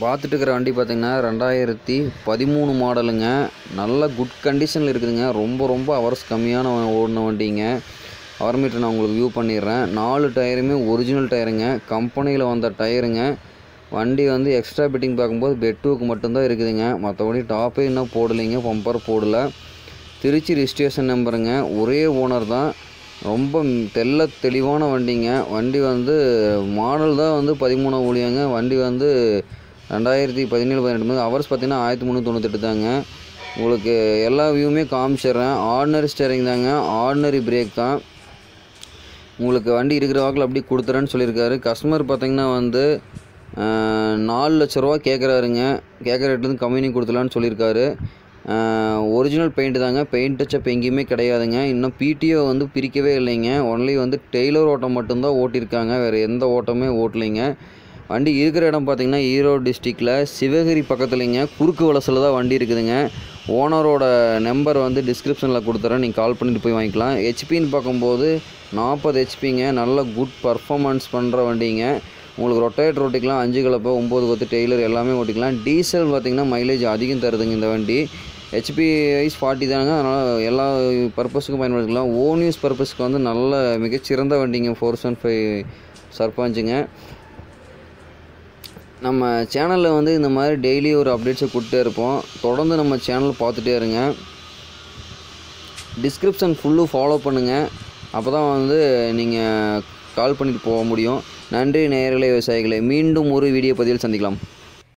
பார்த்துட்டு இருக்கிற வண்டி பார்த்தீங்கன்னா ரெண்டாயிரத்தி பதிமூணு மாடலுங்க நல்ல குட் கண்டிஷனில் இருக்குதுங்க ரொம்ப ரொம்ப அவர்ஸ் கம்மியான வ- ஓடின வண்டிங்க அவர் மீட்டர் நான் உங்களுக்கு வியூ பண்ணிடுறேன் நாலு டயருமே ஒரிஜினல் டயருங்க கம்பெனியில் வந்த டயருங்க வண்டி வந்து எக்ஸ்ட்ரா பிட்டிங் பார்க்கும்போது பெட்டுவுக்கு மட்டும்தான் இருக்குதுங்க மற்றபடி டாப்பே இன்னும் போடலைங்க பம்பர் போடல திருச்சி ரிஜிஸ்ட்ரேஷன் நம்பருங்க ஒரே ஓனர் தான் ரொம்ப ம்- தெள்ள தெளிவான வண்டிங்க வண்டி வந்து மாடல் தான் வந்து பதிமூணு ஊழியங்க வண்டி வந்து ரெண்டாயிரத்தி பதினேழு பதினெட்டு ஹவர்ஸ் பார்த்தீங்கன்னா ஆயிரத்தி முந்நூற்றி தொண்ணூத்தெட்டு தாங்க உங்களுக்கு எல்லா வியூவுமே காமிச்சிடுறேன் ஆர்டினரி ஸ்டேரிங் தாங்க ஆர்டினரி பிரேக் தான் உங்களுக்கு வண்டி இருக்கிற வாக்கில் அப்படி கொடுத்துறேன்னு சொல்லியிருக்காரு கஸ்டமர் பார்த்தீங்கன்னா வந்து அஹ், நாலு லட்ச ரூபா கேட்குறாருங்க கேட்குற ரேட்லேருந்து கம்மி பண்ணி கொடுத்துலான்னு சொல்லியிருக்காரு ஒரிஜினல் பெயிண்ட் தாங்க பெயிண்ட் டச்சப் எங்கேயுமே கிடையாதுங்க இன்னும் பிடிஓ வந்து பிரிக்கவே இல்லைங்க ஒன்லி வந்து டெய்லர் ஓட்டம் மட்டும்தான் ஓட்டியிருக்காங்க வேறு எந்த ஓட்டமே ஓட்டலைங்க வண்டி இருக்கிற இடம் பார்த்தீங்கன்னா ஈரோடு டிஸ்ட்ரிக்டில் சிவகிரி பக்கத்துலேங்க குறுக்கு வலசில் தான் வண்டி இருக்குதுங்க ஓனரோட நம்பர் வந்து டிஸ்கிரிப்ஷனில் கொடுத்துறேன் நீங்கள் கால் பண்ணிட்டு போய் வாங்கிக்கலாம் ஹெச்பின்னு பார்க்கும்போது நாற்பது ஹெச்பிங்க நல்ல குட் பர்ஃபார்மன்ஸ் பண்ணுற வண்டிங்க உங்களுக்கு ரொட்டேட் ஓட்டிக்கலாம் அஞ்சு கலப்பை ஒம்பது கொத்து டெய்லர் எல்லாமே ஓட்டிக்கலாம் டீசல் பார்த்தீங்கன்னா மைலேஜ் அதிகம் தருதுங்க இந்த வண்டி ஹெச்பி ஐஸ் ஃபார்ட்டி தாங்க அதனால் எல்லா பர்பஸுக்கும் பயன்படுத்திக்கலாம் ஓன் யூஸ் பர்பஸ்க்கு வந்து நல்ல மிகச்சிறந்த வண்டிங்க ஃபோர் செவன் ஃபைவ் சர்பஞ்சுங்க நம்ம சேனலில் வந்து இந்த மாதிரி டெய்லி ஒரு அப்டேட்ஸை கொடுத்தே இருப்போம் தொடர்ந்து நம்ம சேனல் பார்த்துட்டே இருங்க டிஸ்கிரிப்ஷன் ஃபுல்லும் ஃபாலோ பண்ணுங்கள் அப்போ தான் வந்து நீங்கள் கால் பண்ணிட்டு போக முடியும் நன்றி நேயர்களே விவசாயிகளே மீண்டும் ஒரு வீடியோ பதிவில் சந்திக்கலாம்